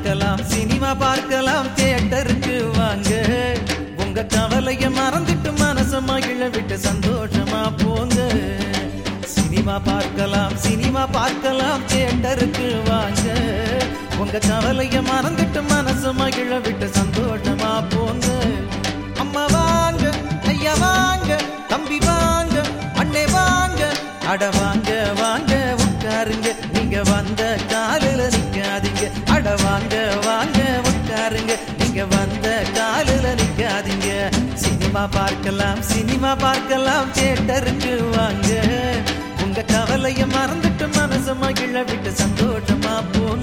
பார்க்கலாம் சினிமா பார்க்கலாம் தியேட்டருக்கு வாங்க உங்க கவலைய மறந்துட்டு மனச மகிழ விட்டு சந்தோஷமா போங்க சினிமா பார்க்கலாம் சினிமா பார்க்கலாம் தியேட்டருக்கு வாங்க உங்க கவலைய மறந்துட்டு மனச மகிழ விட்டு சந்தோஷமா போங்க அம்மா வாங்க ஐயா வாங்க தம்பி வாங்க அண்ணே வாங்க அட வாங்க வாங்க உட்காருங்க நீங்க வந்த காலில நிக்காதீங்க அட வாங்க வாங்க உட்காருங்க நீங்க வந்த காலில நிக்காதீங்க சினிமா பார்க்கலாம் சினிமா பார்க்கலாம் தியேட்டருக்கு வாங்க உங்க கவலைய மறந்துட்டு மனச மகிழ விட்டு சந்தோஷமா போங்க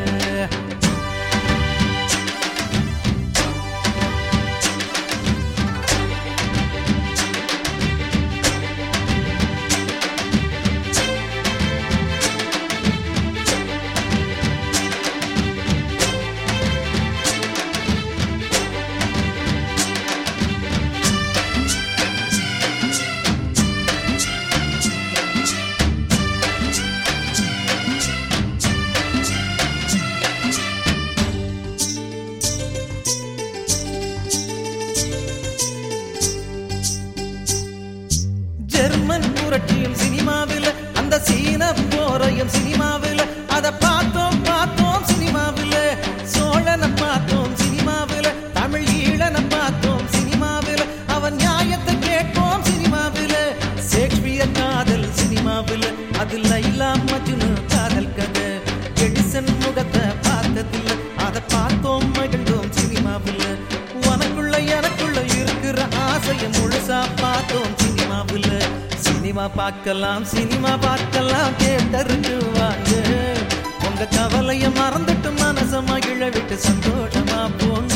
ஜெர்மன் புரட்சியும் சினிமாவில் அந்த சீன போரையும் சினிமாவில் அத பார்த்தோம் பார்த்தோம் சினிமாவில் சோழனை பார்த்தோம் சினிமாவில் தமிழ் ஈழனை பார்த்தோம் சினிமாவில் அவன் நியாயத்தை கேட்போம் சினிமாவில் ஷேக்ஸ்பியர் காதல் சினிமாவில் அது லைலா மஜ்னு காதல் கதை எடிசன் முகத்தை பார்த்ததில்லை அதை பார்த்தோம் மகிழ்ந்தோம் சினிமாவில் உனக்குள்ள எனக்குள்ள இருக்கிற ஆசைய முழுசா பார்த்தோம் சினிமாவில் சினிமா பார்க்கலாம் சினிமா பார்க்கலாம் தியேட்டருக்கு வாங்க உங்க கவலைய மறந்துட்டு மனச மகிழ விட்டு சந்தோஷமா போங்க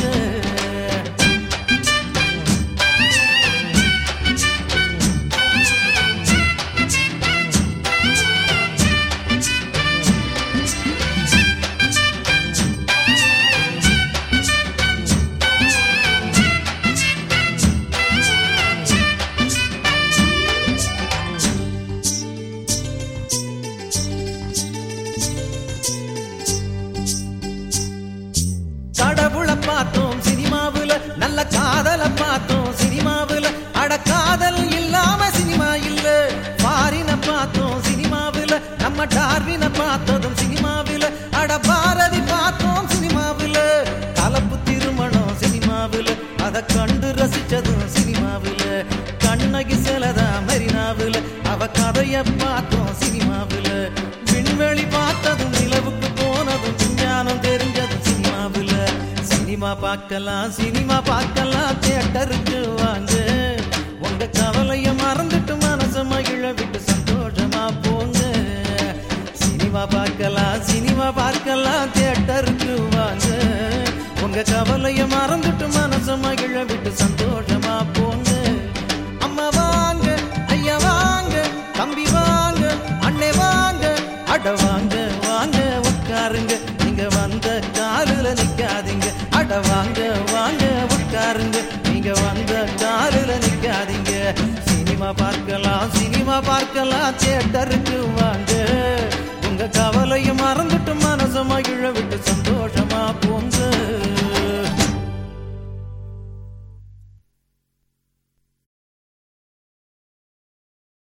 கடவுளை பார்த்தோம் சினிமாவுல நல்ல காதல பார்த்தோம் சினிமாவுல அட காதல் இல்லாம சினிமா இல்ல பாரின பார்த்தோம் சினிமாவுல நம்ம டார்வின பார்த்ததும் சினிமாவுல அட பாரதி பார்த்தோம் சினிமாவுல கலப்பு திருமணம் சினிமாவுல அத கண்டு ரசிச்சதும் சினிமாவுல கண்ணகி செலதா மெரினாவுல அவ கதைய பார்த்தோம் சினிமாவுல விண்வெளி பார்த்ததும் நிலவுக்கு போனதும் விஞ்ஞானம் தெரிஞ்சதும் சினிமாவுல சினிமா பார்க்கலாம் சினிமா பார்க்கலாம் தியேட்டருக்கு வாங்க உங்க கவலைய மறந்துட்டு மனச மகிழ விட்டு சந்தோஷமா போங்க சினிமா பார்க்கலாம் சினிமா பார்க்கலாம் தியேட்டருக்கு வாங்க உங்க கவலைய மறந்துட்டு மனச மகிழ விட்டு சந்தோஷமா போங்க அம்மா வாங்க ஐயா வாங்க தம்பி வாங்க அண்ணே வாங்க அட வாங்க வாங்க உட்காருங்க நீங்க வந்த காலில நிக்காதீங்க அட வாங்க வாங்க உட்காருங்க நீங்க வந்த காலில நிக்காதீங்க சினிமா பார்க்கலாம் சினிமா பார்க்கலாம் தியேட்டருக்கு